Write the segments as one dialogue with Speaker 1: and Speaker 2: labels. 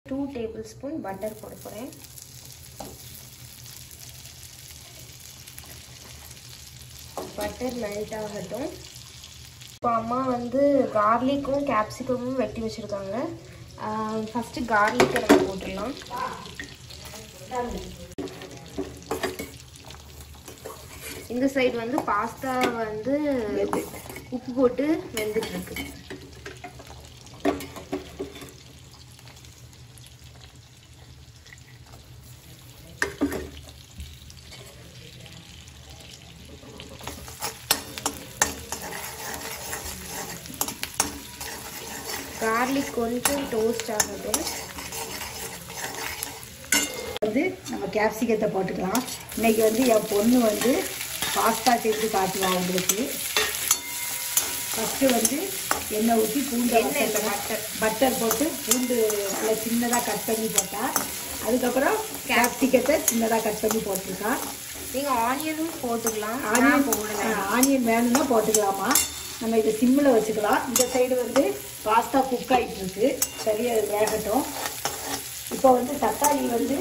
Speaker 1: Two table spoon butter போட போகிறேன் butter melt ஆகட்டும் இப்போ அம்மா வந்து கார்லிக்கும் கேப்சிகமும் வெட்டி வச்சுருக்காங்க ஃபஸ்ட்டு கார்லிக்கை நம்ம போட்டுடலாம் இந்த சைடு வந்து பாஸ்தா வந்து உப்பு போட்டு வெந்துட்டு இருக்கு கார்லிக் கொஞ்சம் டோஸ்ட் ஆகட்டும்
Speaker 2: வந்து நம்ம கேப்சிகத்தை போட்டுக்கலாம் இன்னைக்கு வந்து என் பொண்ணு வந்து பாஸ்தா செஞ்சு காட்டுவா உங்களுக்கு ஃபஸ்ட்டு வந்து எண்ணெய் ஊற்றி பூண்டு
Speaker 1: எண்ணெய் இல்லை,
Speaker 2: வதக்கணும்.
Speaker 1: butter.
Speaker 2: பட்டர் போட்டு பூண்டு நல்லா சின்னதாக கட் பண்ணி போட்டா அதுக்கப்புறம் கேப்சிகத்தை சின்னதாக கட் பண்ணி போட்டிருக்கா
Speaker 1: நீங்கள் ஆனியனும் போட்டுக்கலாம் நான்
Speaker 2: ஆனியன்
Speaker 1: போடல
Speaker 2: ஆனியன் வேணும்னா போட்டுக்கலாமா நம்ம இதை சிம்மில் வச்சுக்கலாம் இந்த சைடு வந்து பாஸ்தா குக் ஆகிட்டு இருக்கு சரியா அது வேகட்டும் இப்போ வந்து தக்காளி வந்து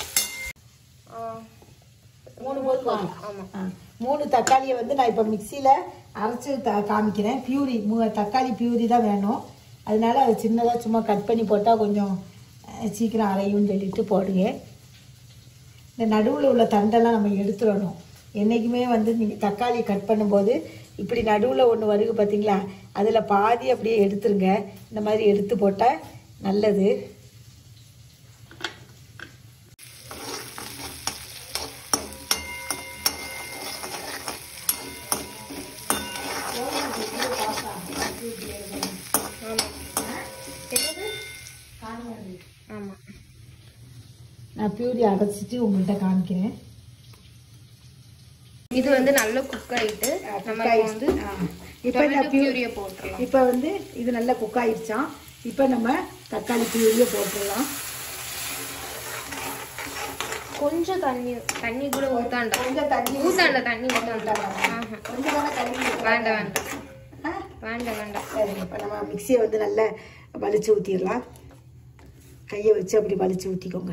Speaker 2: மூணு போதுமா
Speaker 1: ஆமாம்
Speaker 2: ஆ, மூணு தக்காளியை வந்து நான் இப்போ மிக்சியில் அரைச்சி த காமிக்கிறேன் பியூரி மூ தக்காளி பியூரி தான் வேணும் அதனால அது சின்னதாக சும்மா கட் பண்ணி போட்டால் கொஞ்சம் அஹ், சீக்கிரம் அரையும்னு சொல்லிட்டு போடுங்க இந்த நடுவில் உள்ள தண்டெல்லாம் நம்ம எடுத்துடணும் என்றைக்குமே வந்து நீங்கள் தக்காளி கட் பண்ணும்போது இப்படி நடுவில் ஒன்று வருது பார்த்தீங்களா அதில் பாதி அப்படியே எடுத்துருங்க இந்த மாதிரி எடுத்து போட்டால் நல்லது
Speaker 1: ஆமாம்
Speaker 2: நான் பியூரி அரைச்சிட்டு உங்கள்கிட்ட காமிக்கிறேன்
Speaker 1: இது வந்து நல்ல குக் ஆயிட்டு நம்ம இப்போ வந்து
Speaker 2: இப்போ இந்த
Speaker 1: டொமேட்டோ
Speaker 2: பியூரி
Speaker 1: பியூரியை போட்டுடலாம்
Speaker 2: இப்போ வந்து இது நல்லா குக் ஆயிடுச்சான் இப்போ நம்ம தக்காளி பியூரியை போட்டுடலாம்
Speaker 1: கொஞ்சம் தண்ணி தண்ணி கூட ஊத்தாண்டா
Speaker 2: கொஞ்சம் தண்ணி
Speaker 1: ஊத்தாண்டா தண்ணி ஊத்தாண்டா ஆஹா.
Speaker 2: கொஞ்சம் தானே தண்ணி
Speaker 1: வேண்டாம் வேண்டாம்
Speaker 2: ஆ?
Speaker 1: வேண்டாம் வேண்டாம்
Speaker 2: சரி இப்போ நம்ம மிக்சியை வந்து நல்லா வலிச்சு ஊற்றிடலாம் கையை வச்சு அப்படி வலிச்சு ஊற்றிக்கோங்க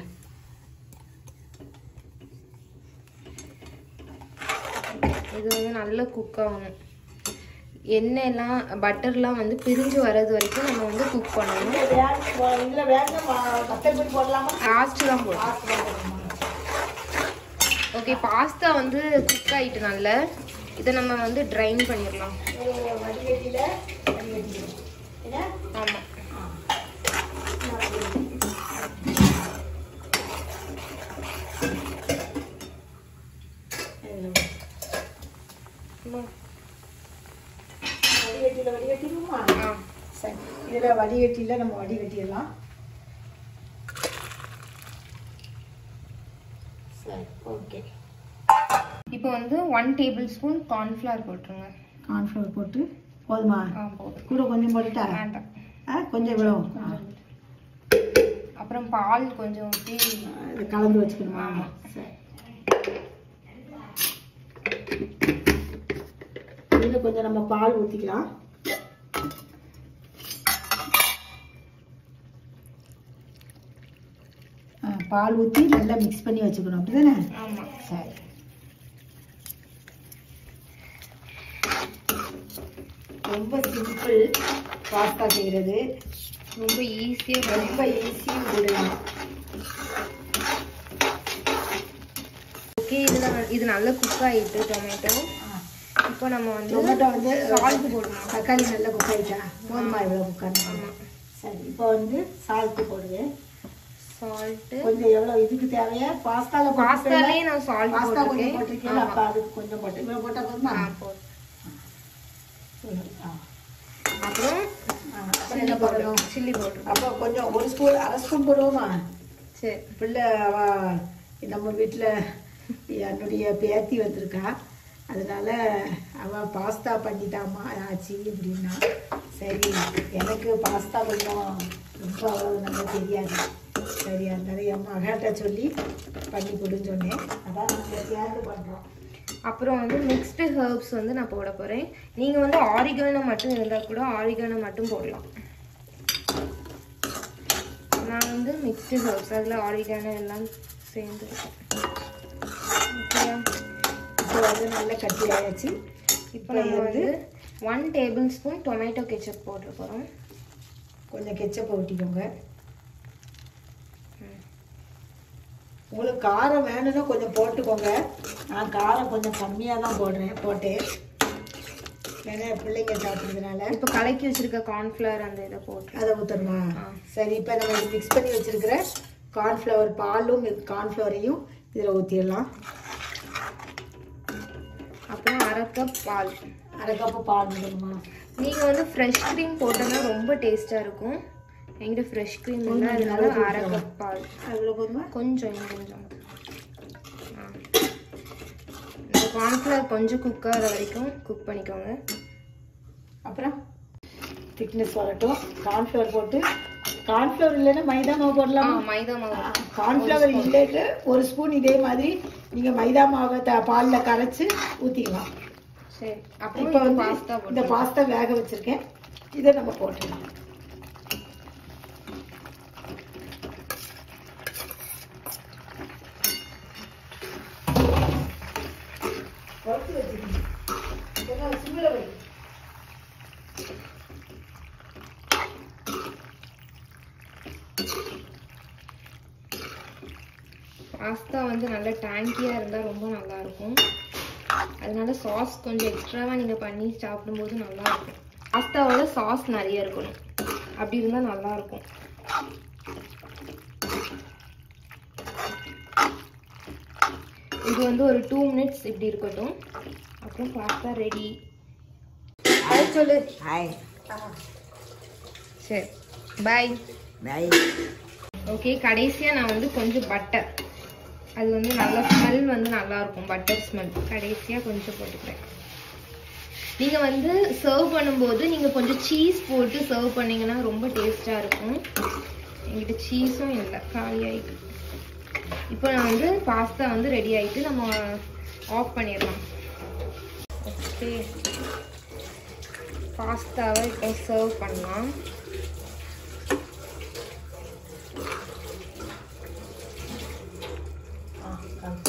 Speaker 1: இது வந்து நல்லா குக் ஆகணும் எண்ணெய்லாம் பட்டர்லாம் வந்து பிரிஞ்சு வர்றது வரைக்கும் நம்ம வந்து குக் பண்ணணும்
Speaker 2: இதில் வேணும் கத்தரி பொடி போடலாமா
Speaker 1: லாஸ்ட் தான் போடும் ஓகே பாஸ்தா வந்து குக் ஆயிட்டு நல்ல இதை நம்ம வந்து ட்ரைன் பண்ணிடலாம்
Speaker 2: வடிகட்டியில் வடிகட்டிடும் என்ன
Speaker 1: ஆமாம்
Speaker 2: வடிகட்டியில் வடிகட்டிடுமா
Speaker 1: ஆ
Speaker 2: சரி இதில் வடிகட்டியில் நம்ம வடிகட்டிடலாம் சரி ஓகே
Speaker 1: இப்போ வந்து ஒன் டேபிள் ஸ்பூன் கார்ன்ஃப்ளவர் போட்டுருங்க
Speaker 2: கார்ன்ஃப்ளவர் போட்டு போதுமா
Speaker 1: ஆ போதும்
Speaker 2: கூட கொஞ்சம் போட்டுட்டா
Speaker 1: வேண்டாம்
Speaker 2: ஆ கொஞ்சம் இவ்வளோ ஆ,
Speaker 1: அப்புறம் பால் கொஞ்சம் ஊற்றி
Speaker 2: இதை கலந்து வச்சுக்கணுமா
Speaker 1: ஆமா.
Speaker 2: சரி இதில் கொஞ்சம் நம்ம பால் ஊற்றிக்கலாம் ஆ, பால் ஊற்றி நல்லா மிக்ஸ் பண்ணி வச்சுக்கணும் அப்படிதானே
Speaker 1: ஆமாம்
Speaker 2: சரி ரொம்ப சிம்பிள் பாஸ்தா செய்கிறது
Speaker 1: ரொம்ப ஈஸியாக
Speaker 2: ரொம்ப ஈஸியும் கூட
Speaker 1: ஓகே இதில் இது நல்லா குக் ஆகிட்டு டொமேட்டோ இப்போ நம்ம வந்து
Speaker 2: டொமேட்டோ வந்து
Speaker 1: சால்ட் போடணும்
Speaker 2: தக்காளி நல்லா குக் ஆயிட்டா போதுமா இவ்வளோ குக் சரி இப்போ வந்து சால்ட்டு போடுவேன்
Speaker 1: சால்ட்டு
Speaker 2: கொஞ்சம் எவ்வளோ இதுக்கு தேவையா பாஸ்தால
Speaker 1: பாஸ்தாலே நான் சால்ட்
Speaker 2: பாஸ்தா கொஞ்சம்
Speaker 1: போட்டிருக்கேன்
Speaker 2: போட்டிருக்கேன் அப்போ அதுக்கு கொஞ்சம் போட்டு இவ்வளோ போட்டால் போதுமா
Speaker 1: ஆ போதும்
Speaker 2: ஆ.
Speaker 1: அப்புறம்
Speaker 2: ஆ, அப்புறம் என்ன போடணும்
Speaker 1: சில்லி பவுடர்
Speaker 2: அப்போ கொஞ்சம் ஒரு ஸ்பூன் அரை ஸ்பூன் போடுவோமா
Speaker 1: சரி
Speaker 2: பிள்ளை அவ நம்ம வீட்டில் என்னுடைய பேத்தி வந்திருக்கா அதனால அவ பாஸ்தா பண்ணிட்டாமா ஆச்சு அப்படின்னா சரி எனக்கு பாஸ்தா கொஞ்சம் ரொம்ப அவ்வளவு நல்லா தெரியாது சரி அதனால என் மகாட்ட சொல்லி பண்ணி கொடுன்னு சொன்னேன் அதான் நாங்கள் சேர்ந்து பண்ணுறோம்
Speaker 1: அப்புறம் வந்து மிக்ஸ்டு ஹர்ப்ஸ் வந்து நான் போட போகிறேன் நீங்கள் வந்து ஆரிகானோ மட்டும் இருந்தால் கூட ஆரிகானோ மட்டும் போடலாம் நாங்கள் வந்து மிக்ஸ்டு ஹர்ப்ஸ் அதில் ஆரிகானோ எல்லாம் சேர்ந்து ஓகேயா
Speaker 2: இப்போ வந்து நல்லா கட்டி ஆயாச்சு
Speaker 1: இப்போ நம்ம வந்து one tablespoon tomato ketchup போட்டு போகிறோம்
Speaker 2: கொஞ்சம் கெச்சப்பை ஊற்றிக்கோங்க உங்களுக்கு காரம் வேணும்னா கொஞ்சம் போட்டுக்கோங்க நான் காரம் கொஞ்சம் கம்மியாக தான் போடுறேன் போட்டேன் ஏன்னா பிள்ளைங்க சாப்பிட்றதுனால
Speaker 1: இப்போ கலக்கி வச்சிருக்க கார்ன்ஃப்ளவர் அந்த இதை போட்டு
Speaker 2: அதை ஊற்றணுமா
Speaker 1: ஆ.
Speaker 2: சரி இப்போ நம்ம மிக்ஸ் பண்ணி வச்சிருக்கிற கார்ன்ஃப்ளவர் பாலும் கார்ன்ஃப்ளவரையும் இதில் ஊற்றிடலாம்
Speaker 1: அப்புறம் அரை கப் பால்
Speaker 2: அரை கப்பு பால் விடணுமா
Speaker 1: நீங்கள் வந்து ஃப்ரெஷ் க்ரீம் போட்டோன்னா ரொம்ப டேஸ்ட்டாக இருக்கும் என்கிட்ட ஃப்ரெஷ் க்ரீம் இல்லை
Speaker 2: கொஞ்சம்
Speaker 1: அதனால
Speaker 2: அளவு
Speaker 1: அரை
Speaker 2: ஊத்தலாம்.
Speaker 1: கப் பால்
Speaker 2: அவ்வளோ போதுமா
Speaker 1: கொஞ்சம் இன்னும் கொஞ்சம் ஆ. இந்த கார்ன்ஃப்ளவர் கொஞ்சம் குக் ஆகிற வரைக்கும் குக் பண்ணிக்கோங்க
Speaker 2: அப்புறம் திக்னஸ் வரட்டும் கார்ன்ஃப்ளவர் போட்டு கார்ன்ஃப்ளவர் இல்லைன்னா மைதா மாவு
Speaker 1: ஆ
Speaker 2: போடலாமா
Speaker 1: மைதா மாவு
Speaker 2: கார்ன்ஃப்ளவர் இல்லைன்னு ஒரு ஸ்பூன் இதே மாதிரி நீங்கள் மைதா மாவை த பாலில் கரைச்சி ஊற்றிக்கலாம்
Speaker 1: சரி அப்புறம்
Speaker 2: இப்போ
Speaker 1: இப்போ
Speaker 2: வந்து
Speaker 1: பாஸ்தா
Speaker 2: இந்த
Speaker 1: போட்டு
Speaker 2: பாஸ்தா வேக வச்சிருக்கேன் இதை நம்ம போட்டுடலாம் வறுத்து வச்சுக்கணும். ஏன்னா சிம்மில் வை.
Speaker 1: பாஸ்தா வந்து நல்லா டேங்கியாக இருந்தால் ரொம்ப நல்லா இருக்கும் அதனால சாஸ் கொஞ்சம் எக்ஸ்ட்ராவாக நீங்கள் பண்ணி சாப்பிடும்போது நல்லா இருக்கும் பாஸ்தாவோட சாஸ் நிறைய இருக்கணும் அப்படி இருந்தால் நல்லா இருக்கும் இது வந்து ஒரு டூ மினிட்ஸ் இப்படி இருக்கட்டும் அப்புறம் பாஸ்தா ரெடி
Speaker 2: அதை சொல்லு
Speaker 3: ஹாய்
Speaker 1: சரி பாய்
Speaker 3: பாய்
Speaker 1: ஓகே கடைசியாக நான் வந்து கொஞ்சம் பட்டர் அது வந்து நல்லா ஸ்மெல் வந்து நல்லா இருக்கும் பட்டர் ஸ்மெல் கடைசியாக கொஞ்சம் போட்டுக்கிறேன் நீங்கள் வந்து சர்வ் பண்ணும்போது நீங்கள் கொஞ்சம் சீஸ் போட்டு சர்வ் பண்ணீங்கன்னா ரொம்ப டேஸ்ட்டாக இருக்கும் எங்கிட்ட சீஸும் இல்லை காலி ஆயிட்டு இப்போ நான் வந்து பாஸ்தா வந்து ரெடி ஆயிட்டு நம்ம ஆஃப் பண்ணிடலாம் ஓகே பாஸ்தாவை இப்போ சர்வ் பண்ணலாம்
Speaker 2: ஆ, காமி.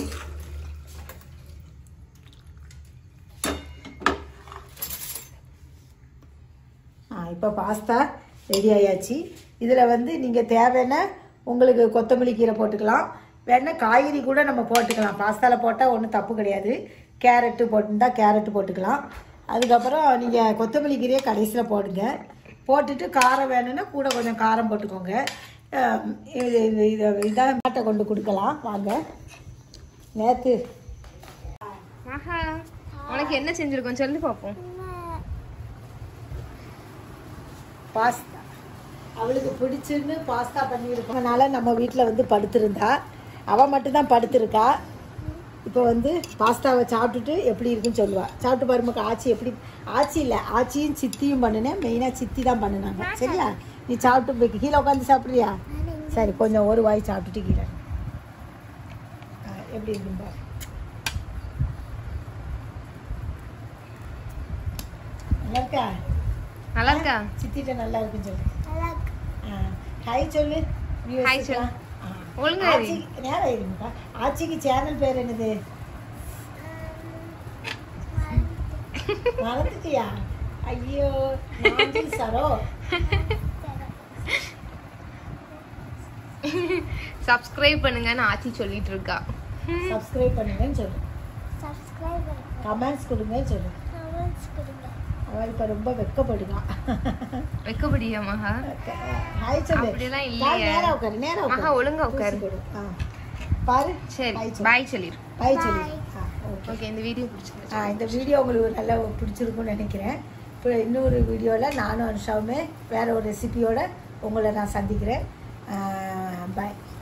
Speaker 2: ஆ இப்போ பாஸ்தா ரெடி ஆயாச்சு இதில் வந்து நீங்கள் தேவைன்னா உங்களுக்கு கொத்தமல்லி கீரை போட்டுக்கலாம் வேணா காய்கறி கூட நம்ம போட்டுக்கலாம் பாஸ்தாவில் போட்டால் ஒன்றும் தப்பு கிடையாது கேரட்டு போட்டுருந்தா கேரட்டு போட்டுக்கலாம் அதுக்கப்புறம் நீங்கள் கொத்தமல்லி கீரையை கடைசியில் போடுங்க போட்டுட்டு காரம் வேணும்னா கூட கொஞ்சம் காரம் போட்டுக்கோங்க அஹ் இது இது இதை இதான் மாட்டை கொண்டு கொடுக்கலாம் வாங்க நேற்று
Speaker 1: ஆஹா உனக்கு என்ன செஞ்சிருக்கோம் சொல்லி பார்ப்போம்
Speaker 2: பாஸ்தா அவளுக்கு பிடிச்சுன்னு பாஸ்தா பண்ணியிருக்கோம் அதனால் நம்ம வீட்டில் வந்து படுத்திருந்தா அவள் மட்டும்தான் படுத்திருக்கா இப்போ வந்து பாஸ்தாவை சாப்பிட்டுட்டு எப்படி இருக்குன்னு சொல்லுவா சாப்பிட்டு பாருமாக்கா ஆச்சி எப்படி ஆச்சி இல்லை ஆச்சியும் சித்தியும் பண்ணினேன் மெயினாக சித்தி தான் பண்ணினாங்க சரியா நீ சாப்பிட்டு போய் கீழே உட்காந்து சாப்பிட்றியா சரி கொஞ்சம் ஒரு வாய் சாப்பிட்டுட்டு கீழே ஆ, எப்படி இருக்குன்னு பாரு நல்லா இருக்கா
Speaker 1: நல்லா இருக்கா
Speaker 2: சித்திட்ட நல்லா இருக்குன்னு சொல்லு ஆ, ஹாய் சொல்லு viewers
Speaker 1: ஹாய் சொல்லு.
Speaker 2: க்குலாம். ஆ.
Speaker 1: ஒழுங்கா இரு.
Speaker 2: ஆச்சிக்கு நேரம் இருங்கப்பா ஆச்சிக்கு சேனல் பேர் என்னது மறந்துட்டியா ஐயோ நாஞ்சில் சரோ
Speaker 1: சப்ஸ்கிரைப் பண்ணுங்கன்னு ஆச்சி சொல்லிட்டு இருக்கா
Speaker 2: சப்ஸ்கிரைப் பண்ணுங்கன்னு சொல்லு கமெண்ட்ஸ் கொடுங்கன்னு சொல்லு அவள் இப்போ ரொம்ப வெக்கப்படுவான்
Speaker 1: வைக்கபடியா மகா
Speaker 2: ஹாய் சொல்லு
Speaker 1: அப்படிலாம்
Speaker 2: பாரு,
Speaker 1: இல்லையே.
Speaker 2: நேரா உட்காரு நேரா
Speaker 1: மகா
Speaker 2: உட்காரு
Speaker 1: ஒழுங்கா உட்காரு
Speaker 2: தூசி போடு. ஆ. பாரு
Speaker 1: சரி
Speaker 2: Bye சொல்லு.
Speaker 1: பாய் சொல்லிடு
Speaker 2: பாய் சொல்லு ஆ ஓகே
Speaker 1: ஓகே இந்த வீடியோ பிடிச்சிருந்துச்சு
Speaker 2: ஆ, இந்த வீடியோ உங்களுக்கு நல்லா பிடிச்சிருக்கும்னு நினைக்கிறேன் இப்போ இன்னொரு வீடியோவில் நானும் அனுஷாவுமே வேற ஒரு ரெசிபியோட உங்களை நான் சந்திக்கிறேன் பாய்